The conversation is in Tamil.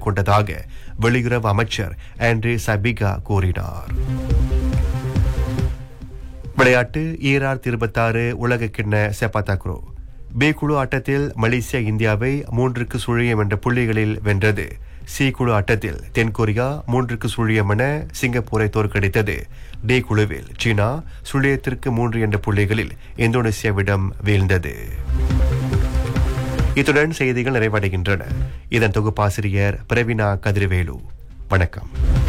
மேற்கொண்டதாக வெளியுறவு அமைச்சர் ஆண்ட்ரே சபிகா கூறினார் விளையாட்டு ஈரார் இருபத்தாறு உலக கிண்ண செப்பாத்தாக்ரோ பி குழு ஆட்டத்தில் மலேசியா இந்தியாவை மூன்றுக்கு சுழியம் என்ற புள்ளிகளில் வென்றது சி குழு ஆட்டத்தில் தென்கொரியா மூன்றுக்கு சுழியம் என சிங்கப்பூரை தோற்கடித்தது டி குழுவில் சீனா சுழியத்திற்கு மூன்று என்ற புள்ளிகளில் இந்தோனேசியாவிடம் வீழ்ந்தது இத்துடன் செய்திகள் நிறைவடைகின்றன இதன் தொகுப்பாசிரியர் பிரவீனா கதிர்வேலு வணக்கம்